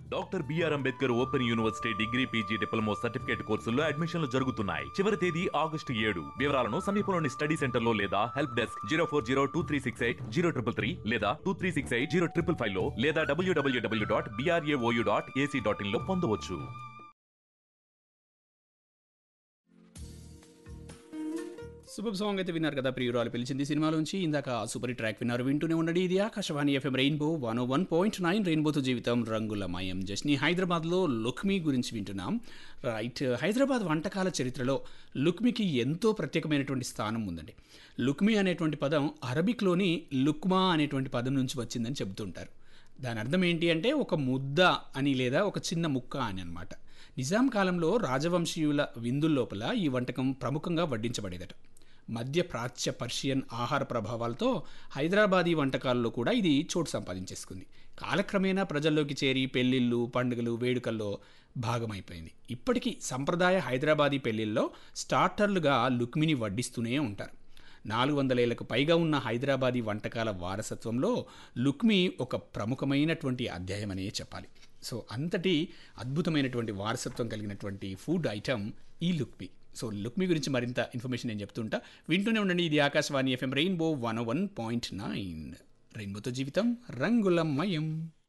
doctor BR Ambedkar open university degree PG diploma certificate కోర్సుల్లో అడ్మిషన్లు జరుగుతున్నాయి చివరి తేదీ ఆగస్టు ఏడు వివరాలను సమీపంలోని స్టడీ సెంటర్ లో లేదా help desk zero four zero two three six eight zero triple three లేదా two three six eight zero triple five లో లేదా డబ్ల్యూడబ్ల్యూడబ్ల్యూ dot BRAOU dot AC dot in లో పొందవచ్చు సూపర్ సాంగ్ అయితే విన్నారు కదా ప్రియురాలు పిలిచింది సినిమాలోంచి ఇందాక సూపర్ ట్రాక్ విన్నారు వింటూనే ఉండండి ఇది Akashvani FM rainbow one one point nine రెయిన్బోతో జీవితం రంగులమయం జస్ని హైదరాబాద్లో లుక్మీ గురించి వింటున్నాం రైట్ హైదరాబాద్ వంటకాల చరిత్రలో లుక్మీకి ఎంతో ప్రత్యేకమైనటువంటి స్థానం ఉందండి లుక్మీ అనేటువంటి పదం అరబిక్లోని లుక్మా అనేటువంటి పదం నుంచి వచ్చిందని చెబుతుంటారు దాని అర్థం ఏంటి అంటే ఒక ముద్ద అని లేదా ఒక చిన్న ముక్క అని అన్నమాట నిజాం కాలంలో రాజవంశీయుల విందుల్లోపల ఈ వంటకం ప్రముఖంగా వడ్డించబడేదట మధ్య ప్రాచ్య పర్షియన్ ఆహార ప్రభావాలతో హైదరాబాదీ వంటకాల్లో కూడా ఇది చోటు సంపాదించేసుకుంది కాలక్రమేణా ప్రజల్లోకి చేరి పెళ్ళిళ్ళు పండుగలు వేడుకల్లో భాగమైపోయింది ఇప్పటికీ సంప్రదాయ హైదరాబాదీ పెళ్ళిళ్ళలో స్టార్టర్లుగా లుక్మిని వడ్డిస్తూనే ఉంటారు నాలుగు వందల ఏళ్లకు పైగా ఉన్న హైదరాబాదీ వంటకాల వారసత్వంలో లుక్మి ఒక ప్రముఖమైనటువంటి అధ్యాయం అనే చెప్పాలి సో అంతటి అద్భుతమైనటువంటి వారసత్వం కలిగినటువంటి ఫుడ్ ఐటమ్ ఈ లుక్మి సో లుక్మి గురించి మరింత ఇన్ఫర్మేషన్ నేను చెప్తుంటా వింటూనే ఉండండి ఇది Akashvani FM rainbow one one point nine రెయిన్బోతో జీవితం రంగులమయం